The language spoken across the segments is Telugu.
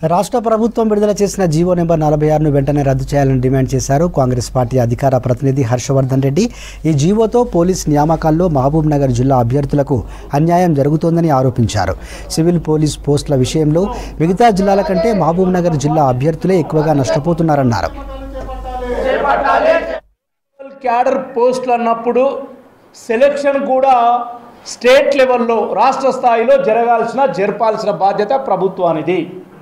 రాష్ట్ర ప్రభుత్వం విడుదల చేసిన జీవో నెంబర్ నలభై ఆరును వెంటనే రద్దు చేయాలని డిమాండ్ చేశారు కాంగ్రెస్ పార్టీ అధికార ప్రతినిధి హర్షవర్ధన్ రెడ్డి ఈ జీవోతో పోలీస్ నియామకాల్లో మహబూబ్ నగర్ జిల్లా అభ్యర్థులకు అన్యాయం జరుగుతోందని ఆరోపించారు సివిల్ పోలీస్ పోస్టుల విషయంలో మిగతా జిల్లాల కంటే మహబూబ్ నగర్ జిల్లా అభ్యర్థులే ఎక్కువగా నష్టపోతున్నారన్నారు క్యాడర్ పోస్టులు అన్నప్పుడు సెలక్షన్ కూడా స్టేట్ లెవెల్లో రాష్ట్ర స్థాయిలో జరగాల్సిన జరపాల్సిన బాధ్యత ప్రభుత్వానిది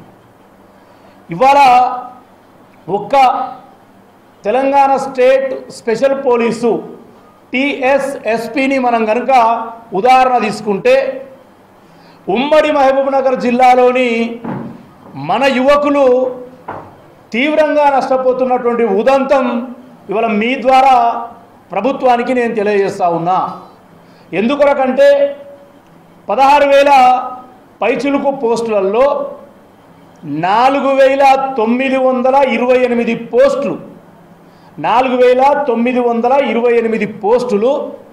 ఇవాళ ఒక్క తెలంగాణ స్టేట్ స్పెషల్ పోలీసు టిఎస్ఎస్పిని మనం కనుక ఉదాహరణ తీసుకుంటే ఉమ్మడి మహబూబ్ నగర్ జిల్లాలోని మన యువకులు తీవ్రంగా నష్టపోతున్నటువంటి ఉదంతం ఇవాళ మీ ద్వారా ప్రభుత్వానికి నేను తెలియజేస్తా ఉన్నా ఎందుకొరకంటే పదహారు వేల పైచులుకు పోస్టులలో నాలుగు వేల తొమ్మిది వందల ఇరవై ఎనిమిది పోస్టులు నాలుగు వేల తొమ్మిది వందల ఇరవై ఎనిమిది పోస్టులు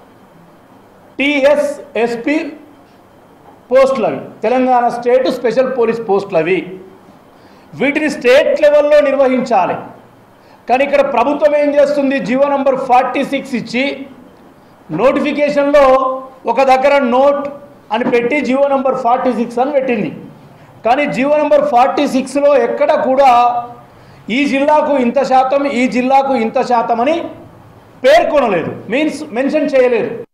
టిఎస్ఎస్పి పోస్టులు అవి తెలంగాణ స్టేట్ స్పెషల్ పోలీస్ పోస్టులు అవి వీటిని స్టేట్ లెవెల్లో నిర్వహించాలి కానీ ఇక్కడ ప్రభుత్వం ఏం చేస్తుంది జియో నంబర్ ఫార్టీ సిక్స్ ఇచ్చి నోటిఫికేషన్లో ఒక దగ్గర నోట్ అని పెట్టి జియో నంబర్ ఫార్టీ సిక్స్ అని పెట్టింది కానీ జియో నంబర్ ఫార్టీ సిక్స్లో ఎక్కడ కూడా ఈ జిల్లాకు ఇంత శాతం ఈ జిల్లాకు ఇంత శాతం అని పేర్కొనలేదు మీన్స్ మెన్షన్ చేయలేదు